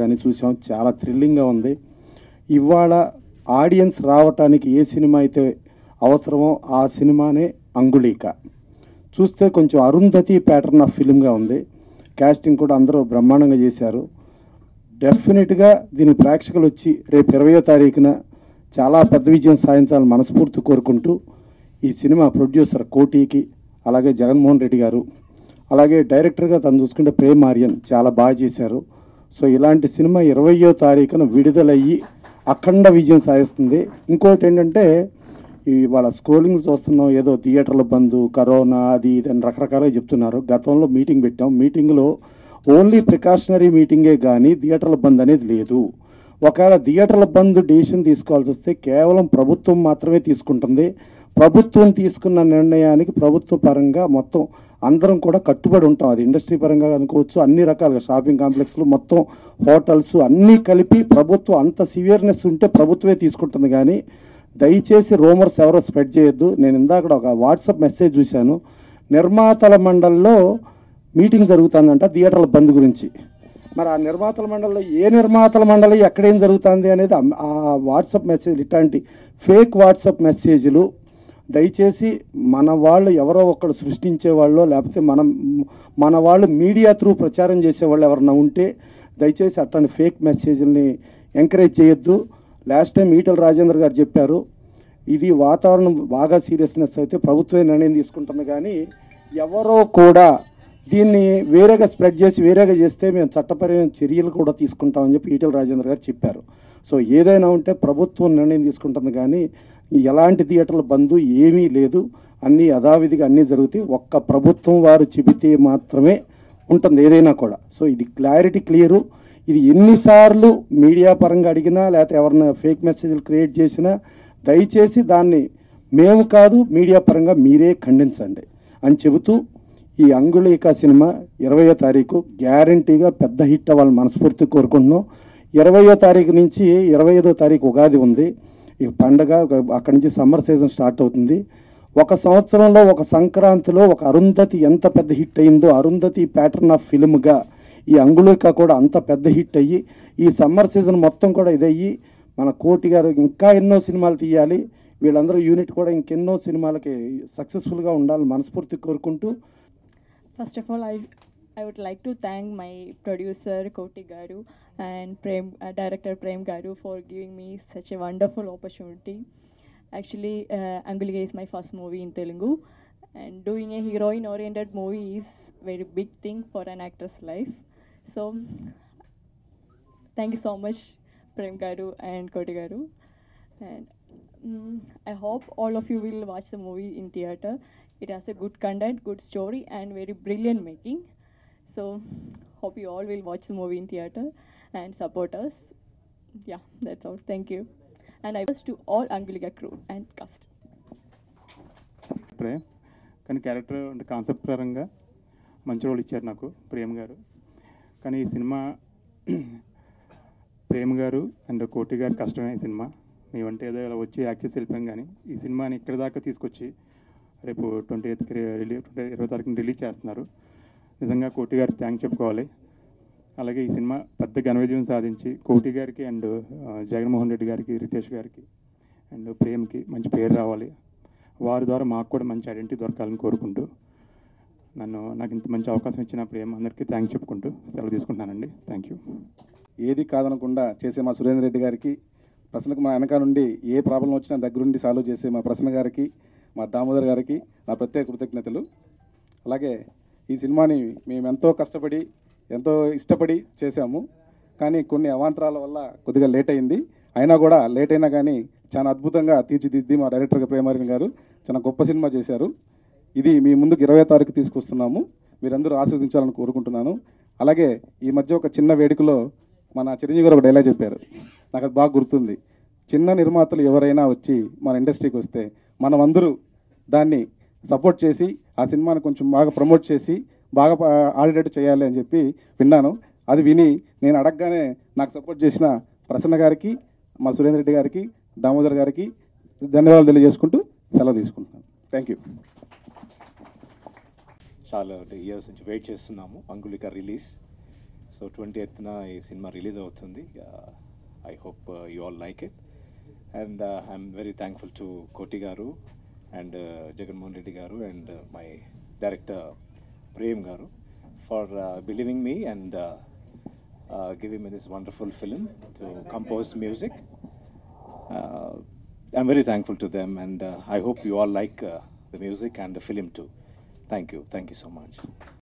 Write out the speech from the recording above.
కానీ చూసాం చాలా థ్రిల్లింగ్గా ఉంది ఇవాళ ఆడియన్స్ రావటానికి ఏ సినిమా అయితే అవసరమో ఆ సినిమానే అంగుళీక చూస్తే కొంచెం అరుంధతి ప్యాటర్న్ ఆఫ్ ఫిల్మ్గా ఉంది కాస్టింగ్ కూడా అందరూ బ్రహ్మాండంగా చేశారు డెఫినెట్గా దీని ప్రేక్షకులు వచ్చి రేపు ఇరవయో తారీఖున చాలా పెద్ద విజయం సాధించాలని మనస్ఫూర్తి కోరుకుంటూ ఈ సినిమా ప్రొడ్యూసర్ కోటికి అలాగే జగన్మోహన్ రెడ్డి గారు అలాగే డైరెక్టర్గా తను చూసుకుంటే ప్రేమ్ ఆర్యన్ చాలా బాగా చేశారు సో ఇలాంటి సినిమా ఇరవయో తారీఖున విడుదలయ్యి అఖండ విజయం సాధిస్తుంది ఇంకోటి ఏంటంటే ఈ వాళ్ళ స్క్రోలింగ్ చూస్తున్నాం ఏదో థియేటర్ల బంద్ కరోనా అది ఇది అని రకరకాలుగా చెప్తున్నారు గతంలో మీటింగ్ పెట్టాం మీటింగ్లో ఓన్లీ ప్రికాషనరీ మీటింగే కానీ థియేటర్ల బంద్ అనేది లేదు ఒకవేళ థియేటర్ల బంద్ డిసిషన్ తీసుకోవాల్సి వస్తే కేవలం ప్రభుత్వం మాత్రమే తీసుకుంటుంది ప్రభుత్వం తీసుకున్న నిర్ణయానికి ప్రభుత్వ పరంగా మొత్తం అందరం కూడా కట్టుబడి ఉంటాం అది ఇండస్ట్రీ పరంగా అనుకోవచ్చు అన్ని రకాలుగా షాపింగ్ కాంప్లెక్స్లు మొత్తం హోటల్స్ అన్నీ కలిపి ప్రభుత్వం అంత సివియర్నెస్ ఉంటే ప్రభుత్వమే తీసుకుంటుంది కానీ దయచేసి రూమర్స్ ఎవరో స్ప్రెడ్ చేయొద్దు నేను ఇందాక ఒక వాట్సాప్ మెసేజ్ చూశాను నిర్మాతల మండలిలో మీటింగ్ జరుగుతుందంట థియేటర్ల బంద్ గురించి మరి ఆ నిర్మాతల మండలిలో ఏ నిర్మాతల మండలి ఎక్కడేం జరుగుతుంది అనేది ఆ- ఆ వాట్సాప్ మెసేజ్ ఇట్లాంటి ఫేక్ వాట్సాప్ మెసేజ్లు దయచేసి మన వాళ్ళు ఎవరో ఒకరు సృష్టించే వాళ్ళు లేకపోతే మనం మన వాళ్ళు మీడియా త్రూ ప్రచారం చేసే వాళ్ళు ఎవరన్నా ఉంటే దయచేసి అట్లాంటి ఫేక్ మెసేజ్ని ఎంకరేజ్ చేయొద్దు లాస్ట్ టైం ఈటల రాజేంద్ర గారు చెప్పారు ఇది వాతావరణం బాగా సీరియస్నెస్ అయితే ప్రభుత్వమే నిర్ణయం తీసుకుంటుంది కానీ ఎవరో కూడా దీన్ని వేరేగా స్ప్రెడ్ చేసి వేరేగా చేస్తే మేము చట్టపరమైన చర్యలు కూడా తీసుకుంటామని చెప్పి ఈటల రాజేంద్ర గారు చెప్పారు సో ఏదైనా ఉంటే ప్రభుత్వం నిర్ణయం తీసుకుంటుంది కానీ ఎలాంటి థియేటర్ల బంధు ఏమీ లేదు అన్నీ యథావిధిగా అన్నీ జరుగుతాయి ఒక్క ప్రభుత్వం వారు చెబితే మాత్రమే ఉంటుంది ఏదైనా కూడా సో ఇది క్లారిటీ క్లియరు ఇది ఎన్నిసార్లు మీడియా పరంగా అడిగినా లేకపోతే ఎవరైనా ఫేక్ మెసేజ్లు క్రియేట్ చేసినా దయచేసి దాన్ని మేము కాదు మీడియా పరంగా మీరే ఖండించండి అని చెబుతూ ఈ అంగుళీక సినిమా ఇరవయో తారీఖు గ్యారంటీగా పెద్ద హిట్ అవ్వాలని మనస్ఫూర్తి కోరుకుంటున్నాం ఇరవయో తారీఖు నుంచి ఇరవై ఐదో తారీఖు ఉగాది ఉంది ఈ పండగ ఒక- అక్కడి నుంచి సమ్మర్ సీజన్ స్టార్ట్ అవుతుంది ఒక సంవత్సరంలో ఒక సంక్రాంతిలో ఒక అరుంధతి ఎంత పెద్ద హిట్ అయిందో అరుంధతి ప్యాటర్న్ ఆఫ్ ఫిల్మ్గా ఈ అంగుళిక కూడా అంత పెద్ద హిట్ అయ్యి ఈ సమ్మర్ సీజన్ మొత్తం కూడా ఇదయ్యి మన కోటి గారు ఇంకా ఎన్నో సినిమాలు తీయాలి వీళ్ళందరూ యూనిట్ కూడా ఇంకెన్నో సినిమాలకి సక్సెస్ఫుల్గా ఉండాలని మనస్ఫూర్తి కోరుకుంటూ First of all, I I would like to thank my producer Koti Garu and Prem, uh, director Prem Garu for giving me such a wonderful opportunity. Actually, uh, Angulika is my first movie in Telugu, and doing a heroine-oriented movie is very big thing for an actor's life. So, thank you so much, Prem Garu and Koti Garu, and mm, I hope all of you will watch the movie in theater. It has a good content, good story, and very brilliant making. So, hope you all will watch the movie in theater and support us. Yeah, that's all. Thank you. And I wish to all Angulika crew and cast. Prem కానీ character అంటే concept పరంగా మంచి role ఇచ్చారు నాకు ప్రేమ్ గారు కానీ ఈ cinema Prem గారు అండ్ కోటి గారు కష్టమే ఈ సినిమా మేమంటే ఏదో ఇలా వచ్చి యాక్ట్ చేసి వెళ్ళిపోయాం కానీ ఈ సినిమాని ఇక్కడి దాకా తీసుకొచ్చి రేపు ట్వంటీ ఎయిత్కి రిలీజ్ ఇరవై తారీఖున రిలీజ్ చేస్తున్నారు నిజంగా కోటి గారికి థ్యాంక్ చెప్పుకోవాలి అలాగే ఈ సినిమా పెద్ద ఘన విజయం సాధించి కోటి గారికి అండ్ జగన్మోహన్ రెడ్డి గారికి రితేష్ గారికి అండ్ ప్రేమ్కి మంచి పేరు రావాలి వారి ద్వారా మాకు కూడా మంచి ఐడెంటిటీ దొరకాలని కోరుకుంటూ నన్ను నాకు ఇంత మంచి అవకాశం ఇచ్చిన ప్రేమ అందరికీ థ్యాంక్స్ చెప్పుకుంటూ సెలవు తీసుకుంటున్నానండి థ్యాంక్ యూ ఏది కాదనకుండా చేసే మా సురేంద్ర రెడ్డి గారికి ప్రశ్నకు మా వెనక నుండి ఏ ప్రాబ్లం వచ్చినా దగ్గరుండి సాల్వ్ చేసే మా ప్రశ్న గారికి మా దామోదర్ గారికి నా ప్రత్యేక కృతజ్ఞతలు అలాగే ఈ సినిమాని మేము ఎంతో కష్టపడి ఎంతో ఇష్టపడి చేశాము కానీ కొన్ని అవాంతరాల వల్ల కొద్దిగా లేట్ అయింది అయినా కూడా లేట్ అయినా కానీ చాలా అద్భుతంగా తీర్చిదిద్ది మా డైరెక్టర్ ప్రేమారిన్ గారు చాలా గొప్ప సినిమా చేశారు ఇది మీ ముందుకు ఇరవై తారీఖు తీసుకొస్తున్నాము మీరందరూ ఆస్వాదించాలని కోరుకుంటున్నాను అలాగే ఈ మధ్య ఒక చిన్న వేడుకలో మన చిరంజీవి గారు ఒక డైలాగ్ చెప్పారు నాకు అది బాగా గుర్తుంది చిన్న నిర్మాతలు ఎవరైనా వచ్చి మన ఇండస్ట్రీకి వస్తే మనం అందరూ దాన్ని సపోర్ట్ చేసి ఆ సినిమాని కొంచెం బాగా ప్రమోట్ చేసి బాగా ప- ఆడేటట్టు చేయాలి అని చెప్పి విన్నాను అది విని నేను అడగగానే నాకు సపోర్ట్ చేసిన ప్రసన్న గారికి మా సురేంద్ర రెడ్డి గారికి దామోదర్ గారికి ధన్యవాదాలు తెలియజేసుకుంటూ సెలవు తీసుకుంటున్నాను థ్యాంక్ యూ చాలా ఇయర్స్ నుంచి వెయిట్ చేస్తున్నాము అంగుళిక రిలీజ్ సో ట్వంటీ ఎత్న ఈ సినిమా రిలీజ్ అవుతుంది I hope you all like it and I'm very thankful to Koti garu and Jaganmohan Reddy గారు and my director Prem garu for believing me and giving me this wonderful film to compose music I'm very thankful to them, and uh, I hope you all like uh, the music and the film too. Thank you. Thank you so much.